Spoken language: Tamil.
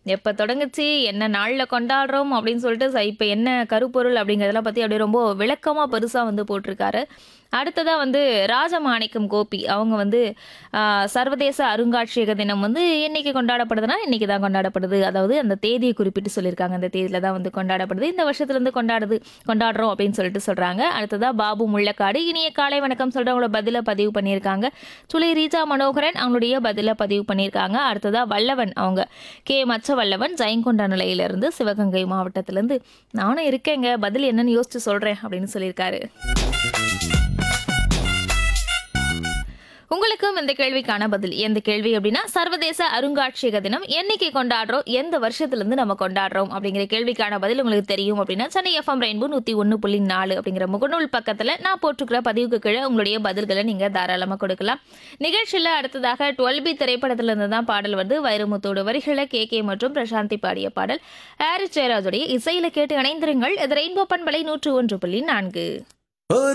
எப்போ தொடங்குச்சு என்ன நாளில் கொண்டாடுறோம் அப்படின்னு சொல்லிட்டு ச- இப்போ என்ன கருப்பொருள் அப்படிங்கிறதெல்லாம் பற்றி அப்படியே ரொம்ப விளக்கமாக பெருசாக வந்து போட்டிருக்காரு அடுத்ததாக வந்து ராஜமாணிக்கம் கோபி அவங்க வந்து ஆ, சர்வதேச அருங்காட்சியக தினம் வந்து என்னைக்கு கொண்டாடப்படுதுன்னா இன்னைக்கு தான் கொண்டாடப்படுது அதாவது அந்த தேதியை குறிப்பிட்டு சொல்லியிருக்காங்க அந்த தேதியில தான் வந்து கொண்டாடப்படுது இந்த வருஷத்துலேருந்து கொண்டாடுது கொண்டாடுறோம் அப்படின்னு சொல்லிட்டு சொல்கிறாங்க அடுத்ததாக பாபு முள்ளக்காடு இனிய காலை வணக்கம் சொல்லிட்டு அவங்களோட பதிலை பதிவு பண்ணியிருக்காங்க சுலை ரீஜா மனோகரன் அவங்களுடைய பதிலை பதிவு பண்ணியிருக்காங்க அடுத்ததாக வல்லவன் அவங்க கே மச்ச வல்லவன் ஜெயங்கொண்ட நிலையிலிருந்து சிவகங்கை மாவட்டத்திலேருந்து நானும் இருக்கேங்க பதில் என்னன்னு யோசிச்சு சொல்கிறேன் அப்படின்னு சொல்லியிருக்காரு உங்களுக்கும் இந்த கேள்விக்கான பதில் எந்த கேள்வி அப்படின்னா சர்வதேச அருங்காட்சியக தினம் என்னைக்கு கொண்டாடுறோம் எந்த வருஷத்துலேருந்து நம்ம கொண்டாடுறோம் அப்படிங்கிற கேள்விக்கான பதில் உங்களுக்கு தெரியும் அப்படின்னா சென்னை எஃப்எம் ரெயின்போ நூற்றி ஒன்று புள்ளி நாலு அப்படிங்கிற முகநூல் பக்கத்தில் நான் போட்டிருக்கிற பதிவுக்கு கீழே உங்களுடைய பதில்களை நீங்கள் தாராளமாக கொடுக்கலாம் நிகழ்ச்சியில் அடுத்ததாக டுவெல் பி திரைப்படத்திலிருந்து தான் பாடல் வந்து வைரமுத்தோட வரிகளை கே கே மற்றும் பிரசாந்தி பாடிய பாடல் ஹாரிஸ் ஜெயராஜுடைய இசையில கேட்டு இணைந்திருங்கள் இது ரெயின்போ பண்பலை நூற்று ஒன்று புள்ளி நான்கு